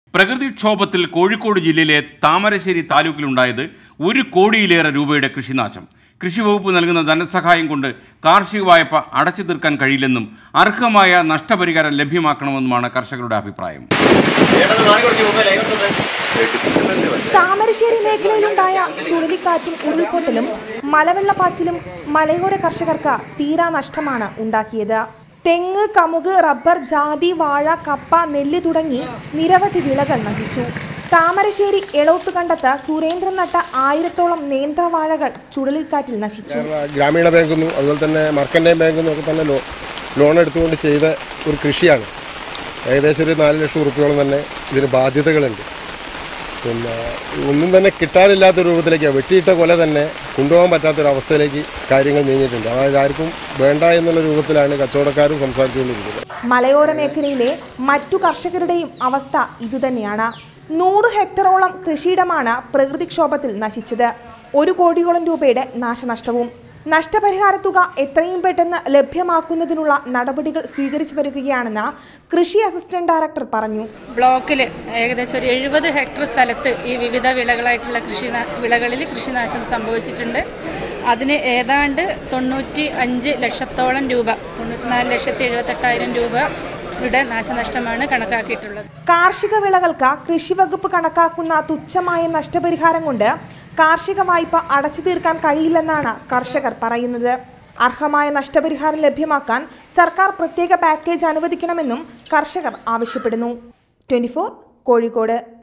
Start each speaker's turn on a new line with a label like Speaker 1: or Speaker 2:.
Speaker 1: പ്രകൃതിക്ഷോഭത്തിൽ കോഴിക്കോട് ജില്ലയിലെ താമരശ്ശേരി താലൂക്കിലുണ്ടായത് ഒരു കോടിയിലേറെ രൂപയുടെ കൃഷിനാശം കൃഷിവകുപ്പ് നൽകുന്ന ധനസഹായം കൊണ്ട് കാർഷിക വായ്പ അടച്ചു തീർക്കാൻ കഴിയില്ലെന്നും അർഹമായ നഷ്ടപരിഹാരം ലഭ്യമാക്കണമെന്നുമാണ് കർഷകരുടെ അഭിപ്രായം
Speaker 2: താമരശ്ശേരി മേഖലയിലുണ്ടായ ചുഴലിക്കാറ്റും ഉരുൾപൊട്ടലും മലവെള്ളപ്പാച്ചിലും മലയോര കർഷകർക്ക് തീരാ നഷ്ടമാണ് ഉണ്ടാക്കിയത് തെങ്ങ് കമുക് റബ്ബർ ജാതി വാഴ കപ്പ നെല്ല് തുടങ്ങി നിരവധി വിളകൾ നശിച്ചു താമരശ്ശേരി എളോത്തുകണ്ടത്ത് സുരേന്ദ്രൻ നട്ട ആയിരത്തോളം നേന്ത്രവാഴകൾ ചുഴലിക്കാറ്റിൽ നശിച്ചു
Speaker 3: ഗ്രാമീണ ബാങ്കിൽ നിന്നും അതുപോലെ തന്നെ മർക്കൻ്റെയും ബാങ്കിൽ നിന്നും ഒക്കെ തന്നെ ലോ ലോൺ എടുത്തുകൊണ്ട് ചെയ്ത ഒരു കൃഷിയാണ് ഏകദേശം ഒരു നാല് ലക്ഷം ഉറുപ്പിയോളം തന്നെ ഇതിന് ബാധ്യതകളുണ്ട് പിന്നെ ഒന്നും തന്നെ കിട്ടാനില്ലാത്ത രൂപത്തിലേക്ക് വെട്ടിയിട്ട കൊല തന്നെ കൊണ്ടുപോകാൻ പറ്റാത്തൊരവസ്ഥയിലേക്ക് കാര്യങ്ങൾ നീങ്ങിയിട്ടുണ്ട് അതായത് ആർക്കും വേണ്ട എന്നുള്ള രൂപത്തിലാണ് കച്ചവടക്കാർ സംസാരിച്ചുകൊണ്ടിരിക്കുന്നത്
Speaker 2: മലയോര മേഖലയിലെ മറ്റു കർഷകരുടെയും അവസ്ഥ ഇതുതന്നെയാണ് നൂറ് ഹെക്ടറോളം കൃഷിയിടമാണ് പ്രകൃതിക്ഷോഭത്തിൽ നശിച്ചത് ഒരു കോടിയോളം രൂപയുടെ നാശനഷ്ടവും നഷ്ടപരിഹാര തുക എത്രയും പെട്ടെന്ന് ലഭ്യമാക്കുന്നതിനുള്ള നടപടികൾ സ്വീകരിച്ചു വരികയാണെന്ന് കൃഷി അസിസ്റ്റന്റ് ഡയറക്ടർ പറഞ്ഞു
Speaker 4: ബ്ലോക്കിൽ ഏകദേശം ഒരു എഴുപത് ഹെക്ടർ സ്ഥലത്ത് ഈ വിവിധ വിളകളായിട്ടുള്ള കൃഷി വിളകളിൽ കൃഷിനാശം സംഭവിച്ചിട്ടുണ്ട് അതിന് ഏതാണ്ട് തൊണ്ണൂറ്റി അഞ്ച് ലക്ഷത്തോളം രൂപ തൊണ്ണൂറ്റിനാല് ലക്ഷത്തി എഴുപത്തെട്ടായിരം രൂപ യുടെ നാശനഷ്ടമാണ് കണക്കാക്കിയിട്ടുള്ളത്
Speaker 2: കാർഷിക വിളകൾക്ക് കൃഷി വകുപ്പ് കണക്കാക്കുന്ന തുച്ഛമായ നഷ്ടപരിഹാരം കൊണ്ട് കാർഷിക വായ്പ അടച്ചു തീർക്കാൻ കഴിയില്ലെന്നാണ് കർഷകർ പറയുന്നത് അർഹമായ നഷ്ടപരിഹാരം ലഭ്യമാക്കാൻ സർക്കാർ പ്രത്യേക പാക്കേജ് അനുവദിക്കണമെന്നും കർഷകർ ആവശ്യപ്പെടുന്നു ട്വന്റി കോഴിക്കോട്